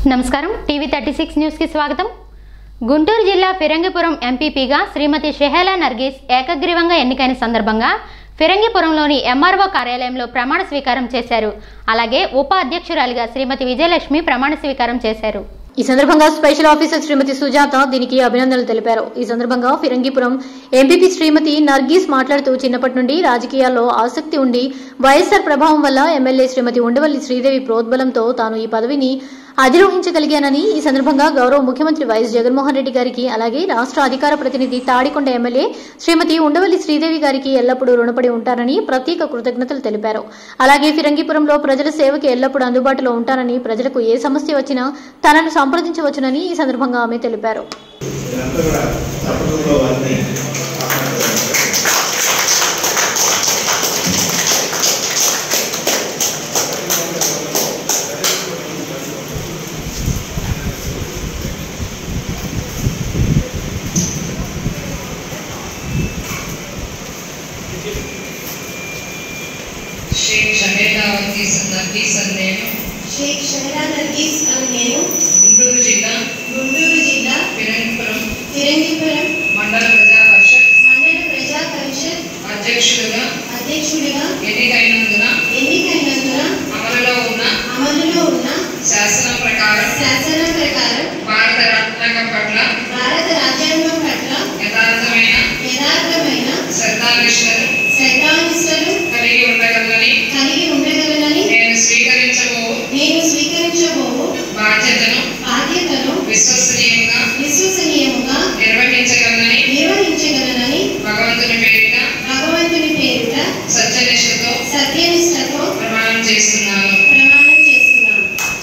నమస్కారం TV thirty six న్యూస్కి స్వాగతం గుంటూరు జిల్లా ఫిరంగిపురం ఎంపీపీగా శ్రీమతి షెహేలా నర్గీస్ ఏకగ్రీవంగా ఎన్నికైన సందర్భంగా ఫిరంగిపురంలోని ఎంఆర్ఓ కార్యాలయంలో ప్రమాణ స్వీకారం చేశారు అలాగే ఉప అధ్యక్షురాలిగా శ్రీమతి విజయలక్ష్మి ప్రమాణ స్వీకారం చేశారు ఈ సందర్భంగా స్పెషల్ ఆఫీసర్ శ్రీమతి సుజాత దీనికి అభినందనలు తెలిపారు ఈ సందర్భంగా ఫిరంగిపురం ఎంపీపీ శ్రీమతి నర్గీస్ మాట్లాడుతూ చిన్నప్పటి నుండి రాజకీయాల్లో ఆసక్తి ఉండి వైఎస్ఆర్ ప్రభావం వల్ల ఎమ్మెల్యే శ్రీమతి ఉండవల్లి శ్రీదేవి ప్రోద్బలంతో తాను ఈ పదవిని అధిరోహించగలిగానని ఈ సందర్భంగా గౌరవ ముఖ్యమంత్రి వైఎస్ జగన్మోహన్ రెడ్డి గారికి అలాగే రాష్ట్ర అధికార ప్రతినిధి తాడికొండ ఎమ్మెల్యే శ్రీమతి ఉండవల్లి శ్రీదేవి గారికి ఎల్లప్పుడూ రుణపడి ఉంటారని ప్రత్యేక కృతజ్ఞతలు తెలిపారు అలాగే ఫిరంగిపురంలో ప్రజల సేవకి ఎల్లప్పుడూ అందుబాటులో ఉంటారని ప్రజలకు ఏ సమస్య వచ్చినా తనను సంప్రదించవచ్చునని ఈ సందర్భంగా ఆమె తెలిపారు ఇదంతా కూడా తప్పకుండా వారిని కాపాడుకోవాలి. షేక్ షహేదావతి నర్గీస్ అని నేను షేక్ షహరా నర్గీస్ అని నేను గుంటూరు జిల్లా గుంటూరు జిల్లా ఫిరంగిపురం ఫిరంగిపురం మండల ప్రజా పరిషత్ మండల ప్రజా పరిషత్ అధ్యక్షుడుగా అధ్యక్షుడిగా ఎన్నికైనందున ఎన్నికైనందున అమలులో ఉన్న అమలులో ఉన్న శాసనం ప్రకారం శాసనం ప్రకారం భారత రాజ్యాంగం పట్ల భారత రాజ్యాంగం పట్ల యథార్థమైన యథార్థమైన శ్రద్ధానిష్టలు శ్రద్ధానిష్టలు కలిగి ఉండగలనని కలిగి ఉండగలనని నేను స్వీకరించబో నేను స్వీకరించబోవు బాధ్యతను బాధ్యతను విశ్వసనీయంగా విశ్వసనీయముగా నిర్వహించగలనని నిర్వహించగలనని భగవంతుని పేరిట భగవంతుని పేరిట సత్యనిష్టతో సత్యనిష్టతో ప్రమాణం చేస్తున్నాను ప్రమాణం చేస్తున్నాను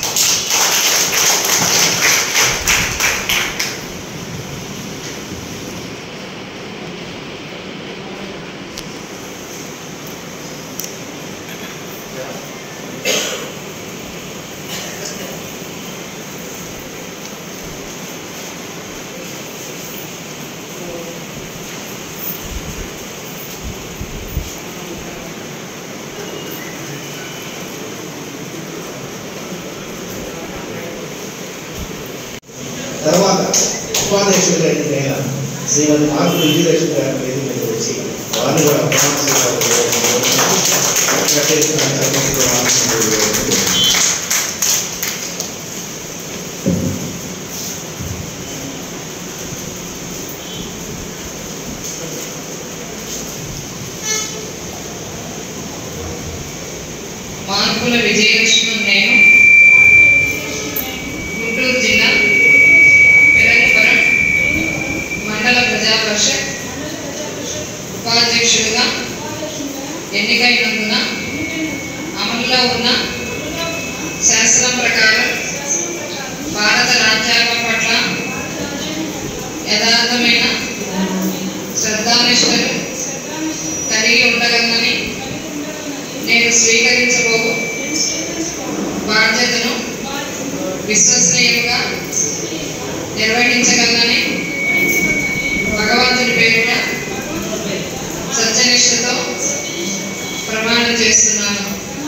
తర్వాత ఉపాధ్యక్షుడిగా ఎన్నికైన శ్రీమతి మార్పు విజయలక్ష్మి గారి వేదిక మీద వచ్చి వారిని కూడా ప్రమాణ స్వీకారం చేయడం ప్రత్యేకంగా అధ్యక్షుడిగా ఆహ్వానించడం మార్పుల విజయలక్ష్మి నేను గుంటూరు జిల్లా పెరంగిపురం మండల ప్రజా పరిషత్ ఉపాధ్యక్షుడిగా ఎన్నికైనందున అమలులో ఉన్న శాసనం ప్రకారం భారత రాజ్యాంగం పట్ల యథార్థమైన శ్రద్ధానిష్టలు కలిగి ఉండగలనని నేను స్వీకరించబో బాధ్యతను విశ్వసనీయంగా నిర్వహించగలనని భగవంతుని పేరిట సత్యనిష్టతో ప్రమాణం చేస్తున్నాను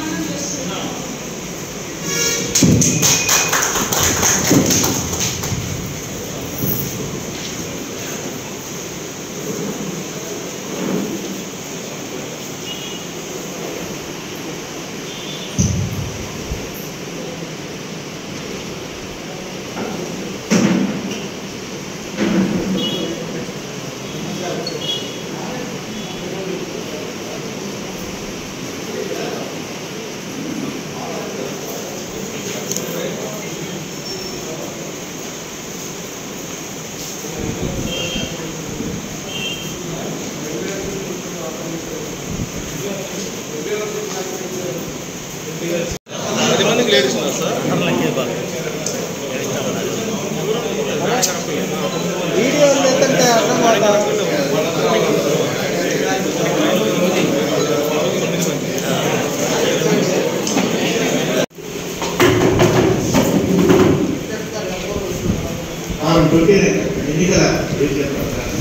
పది మందికి లేడీస్ ఉన్నారు సార్ వీడియో లేదంటే అర్థం కాదు ఆమె పెట్టిన ఎన్నికల రీతిలో ప్రకారం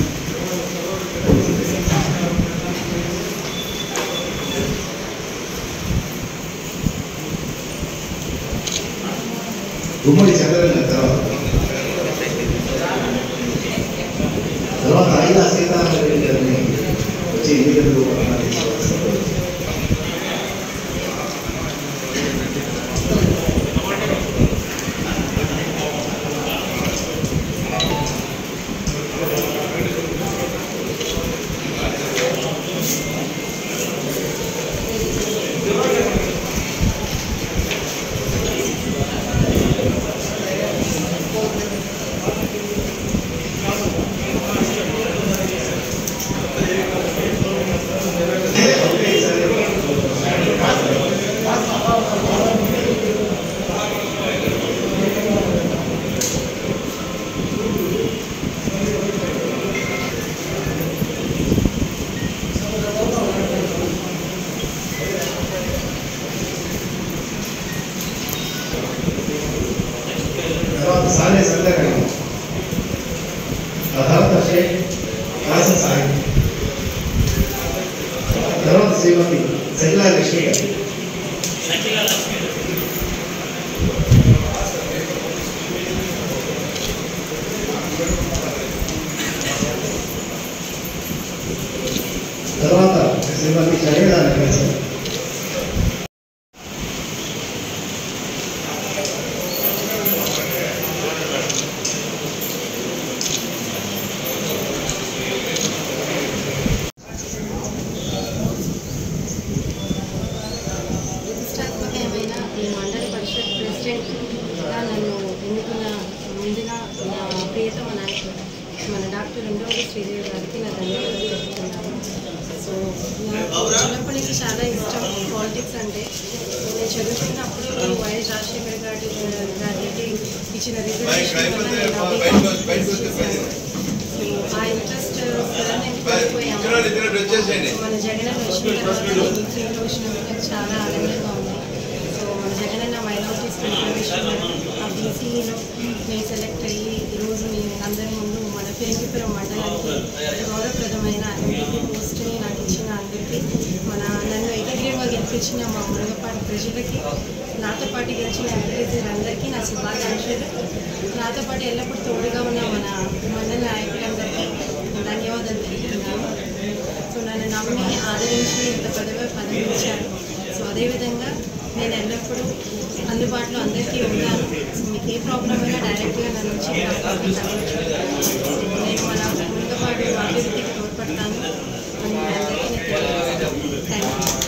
గుమ్మడి చంద్రన్న తర్వాత తర్వాత ఐదా సీతారామరెడ్డి గారిని వచ్చి ఎన్నికలు తీసుకోవాల్సిన తర్వాత సానే సందర్భం ఆ తర్వాత షేక్ కాసం సాయి తర్వాత శ్రీమతి శైలా లక్ష్మి గారు తర్వాత శ్రీమతి షరీడా నగేశ్ ప్రతిష్టాత్మకమైన ఈ మండల పరిషత్ ప్రెసిడెంట్గా నన్ను ఎన్నుకున్న ముందుగా నా ప్రియతమ నాయకుడు మన డాక్టర్ రెండవది శ్రీదేవి గారికి నా ధన్యవాదాలు చెప్తున్నాను సో నాకు చిన్నప్పటి నుంచి చాలా ఇష్టం పాలిటిక్స్ అంటే నేను చదువుతున్నప్పుడు వైఎస్ రాజశేఖర్ గారి గారికి ఇచ్చిన రిజర్వేషన్ వల్ల నేను అవి చేశాను. సో ఆ ఇంట్రెస్ట్ నేను కోల్పోయాను మన జగన్ వచ్చిన తర్వాత నేను ఈ ఫీల్డ్లో వచ్చినందుకు నాకు చాలా ఆనందంగా ఉంది సో మన జగనన్న మైనారిటీస్ రిజర్వేషన్ ఆ బీసీలో నేను సెలెక్ట్ అయ్యి ఈరోజు నేను అందరి ముందు మన ఫిరంగిపురం మండలానికి గౌరవప్రదమైన ఎంపీ పోస్ట్ని నాకు ఇచ్చిన అందరికీ మన నన్ను ఏకగ్రీవంగా గెలిపించిన మా మునగపాటి ప్రజలకి నాతో పాటు గెలిచిన ఎంపీసీలందరికీ నా శుభాకాంక్షలు నాతో పాటు ఎల్లప్పుడూ తోడుగా ఉన్న మన మండల నాయకులందరికీ ధన్యవాదాలు తెలుపుతున్నాను సో నన్ను నమ్మి ఆదరించి ఇంత పదవి పదవి ఇచ్చారు సో అదేవిధంగా నేను ఎల్లప్పుడూ అందుబాటులో అందరికీ ఉంటాను సో మీకు ఏ ప్రాబ్లం అయినా డైరెక్ట్గా నన్ను వచ్చి ప్రాబ్లం కలవచ్చు సో నేను మన ముందుపాటు అభివృద్ధికి తోడ్పడతాను అని మీ అందరికీ నేను తెలియజేస్తాను థ్యాంక్ యూ